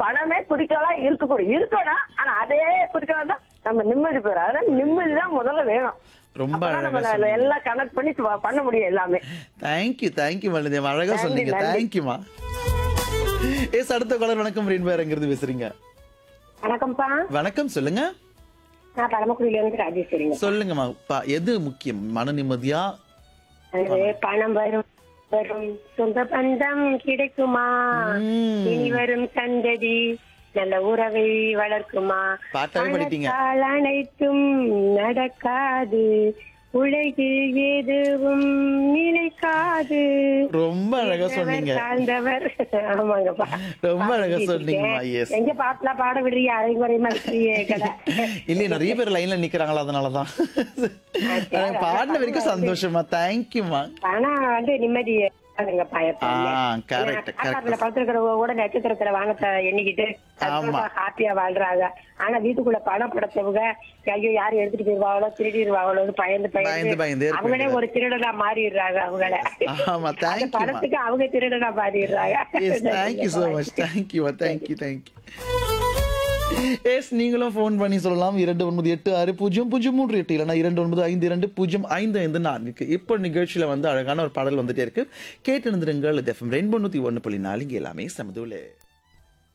பணமே குறிக்கோளா இருக்கக்கூடும் இருக்கணும் ஆனா அதே குறிக்கோளா தான் நம்ம நிம்மதி பெறும் அதனால நிம்மதி தான் முதல்ல வேணும் ரொம்ப அப்பதான் அழகா நம்ம சொன்னீங்க. எல்லாம் கனெக்ட் பண்ணி ப- பண்ண முடியும் எல்லாமே தேங்க்யூ தேங்க்யூ மல்லிதே அழகா நன்றி, சொன்னீங்க நன்றி. தேங்க்யூமா ஏஸ் அடுத்த காலர் வணக்கம் ரெயின் பேருங்கிறது பேசுறீங்க வணக்கம்ப்பா வணக்கம் சொல்லுங்க நான் பரமக்குடியில இருந்து ராஜேஸ்வரிங்க சொல்லுங்கம்மா பா எது முக்கியம் மன நிம்மதியா அது பணம் வரும் வரும் சொந்த பந்தம் கிடைக்குமா ம். இனி வரும் சந்ததி நல்ல உறவை வளர்க்குமா பாட்டாவே படிட்டீங்க. பணத்தால் அனைத்தும் நடக்காது உலகில் எதுவும் நிலைக்காது ரொம்ப அழகா சொன்னீங்க தாழ்ந்தவர் ஆமாங்கப்பா ரொம்ப அழகா சொன்னீங்கம்மா, yes. எங்க பாட்டுலாம் பாட விடுறீங்க அரைமுறைமா இருக்கிறீங்க கடை இல்லையே நிறைய பேர் லைன்ல நிக்கிறாங்களா அதனாலதான் எனக்கு பாடின வரைக்கும் சந்தோஷமா தேங்க்யூமா பணம் வந்து நிம்மதி அதுங்கப்பா எப்பவுமே. ஆ, correct, ஏன்னா, correct. ஆகாயத்துல படுத்திருக்கிறவங்க கூட நட்சத்திரத்துல வானத்தை எண்ணிக்கிட்டு ஆமா. ஹாப்பியா வாழ்றாங்க ஆனா வீட்டுக்குள்ள பணம் படுத்தவங்க ஐயோ யாரும் எடுத்துட்டு போயிருவாங்களோ திருடிடுவாங்களோன்னு பயந்து பயந்து, பயந்தே பயந்து இருக்க அவங்களே வேண்டியதா ஒரு திருடனா மாறிடுறாங்க அவங்கள ஆமா, அந்த thank you, மா. பணத்துக்கு அவங்க திருடனா மாறிடுறாங்க yes thank you so much thank you thank you thank you yes நீங்களும் ஃபோன் பண்ணி சொல்லலாம் இரண்டு ஒன்பது எட்டு ஆறு பூஜ்ஜியம் பூஜ்ஜியம் மூன்று எட்டு இல்லைனா இரண்டு ஒன்பது ஐந்து இரண்டு பூஜ்ஜியம் ஐந்து ஐந்து நான்கு இப்போ நிகழ்ச்சியில் வந்து அழகான ஒரு பாடல் வந்துட்டே இருக்கு கேட்டு இருந்துருங்கள் எஃப்எம் ரெயின்போ நூற்றி ஒன்று புள்ளி நாலு இங்கே எல்லாமே சமதுல